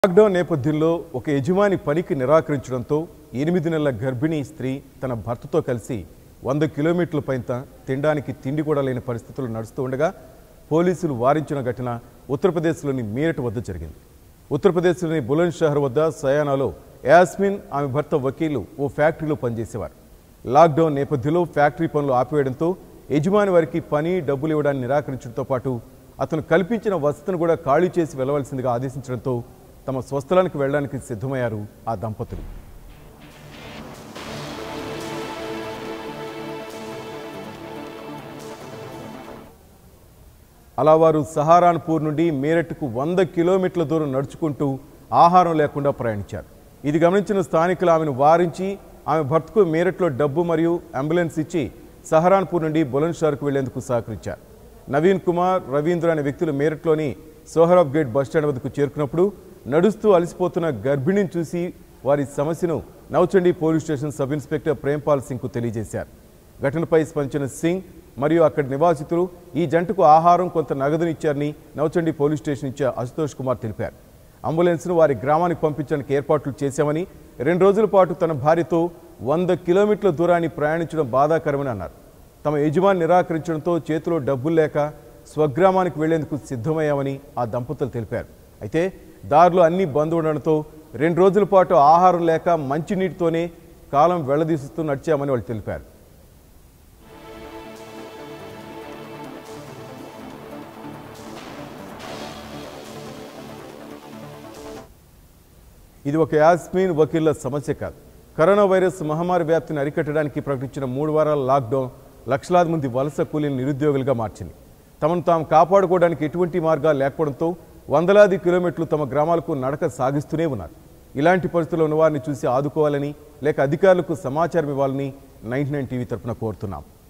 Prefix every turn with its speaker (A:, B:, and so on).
A: lockdown నేపథ్యంలో ఒక యజమాని పనికి నిరాకరించడంతో ఎనిమిది నెలల గర్భిణీ స్త్రీ తన భర్తతో కలిసి వంద కిలోమీటర్ల పైన తినడానికి తిండి కూడా లేని పరిస్థితులు నడుస్తూ ఉండగా పోలీసులు వారించిన ఘటన ఉత్తరప్రదేశ్లోని మీరట్ వద్ద జరిగింది ఉత్తరప్రదేశ్లోని బులంద్ షహర్ వద్ద సయానాలో యాస్మిన్ ఆమె భర్త వకీలు ఓ ఫ్యాక్టరీలో పనిచేసేవారు లాక్డౌన్ నేపథ్యంలో ఫ్యాక్టరీ పనులు ఆపివేయడంతో యజమాని వారికి పని డబ్బులు ఇవ్వడాన్ని నిరాకరించడంతో పాటు అతను కల్పించిన వసతిని కూడా ఖాళీ చేసి వెళ్లవలసిందిగా ఆదేశించడంతో తమ స్వస్థలానికి వెళ్ళడానికి సిద్ధమయ్యారు ఆ దంపతులు అలా వారు సహారాన్పూర్ నుండి మేరట్కు వంద కిలోమీటర్ల దూరం నడుచుకుంటూ ఆహారం లేకుండా ప్రయాణించారు ఇది గమనించిన స్థానికులు ఆమెను వారించి ఆమె భర్తకు మేరట్లో డబ్బు మరియు అంబులెన్స్ ఇచ్చి సహరాన్పూర్ నుండి బులంద్ షహర్కు వెళ్లేందుకు సహకరించారు నవీన్ కుమార్ రవీంద్ర అనే వ్యక్తులు మేరట్లోని సోహరాబ్ గేట్ బస్టాండ్ వద్దకు చేరుకున్నప్పుడు నడుస్తూ అలసిపోతున్న గర్భిణిని చూసి వారి సమస్యను Nauchandi police station sub inspector Prempal సింగ్కు తెలియజేశారు ఘటనపై స్పందించిన సింగ్ మరియు అక్కడి నివాసితులు ఈ జంటకు ఆహారం కొంత నగదును ఇచ్చారని నవచండి పోలీస్ స్టేషన్ ఇచ్చే అశుతోష్ కుమార్ తెలిపారు అంబులెన్స్ను వారి గ్రామానికి పంపించడానికి ఏర్పాట్లు చేశామని రెండు రోజుల పాటు తన భార్యతో వంద కిలోమీటర్ల దూరాన్ని ప్రయాణించడం బాధాకరమని అన్నారు తమ యజమాని నిరాకరించడంతో చేతిలో డబ్బులు లేక స్వగ్రామానికి వెళ్లేందుకు సిద్ధమయ్యామని ఆ దంపతులు తెలిపారు అయితే దారిలో అన్ని బంద్ ఉండడంతో రెండు రోజుల పాటు ఆహారం లేక మంచినీటితోనే కాలం వెళ్లదీస్తూ నడిచామని వాళ్ళు తెలిపారు ఇది ఒక యాస్మిన్ వకీళ్ల సమస్య కాదు కరోనా వైరస్ మహమ్మారి వ్యాప్తిని అరికట్టడానికి ప్రకటించిన మూడు వారాల లాక్డౌన్ లక్షలాది మంది వలస కూలీలు నిరుద్యోగులుగా మార్చింది తమను తాము కాపాడుకోవడానికి ఎటువంటి మార్గాలు లేకపోవడంతో వందలాది కిలోమీటర్లు తమ గ్రామాలకు నడక సాగిస్తూనే ఉన్నారు ఇలాంటి పరిస్థితుల్లో ఉన్న వారిని చూసి ఆదుకోవాలని లేక అధికారులకు సమాచారం ఇవ్వాలని నైన్టీ నైన్ టీవీ తరఫున కోరుతున్నాం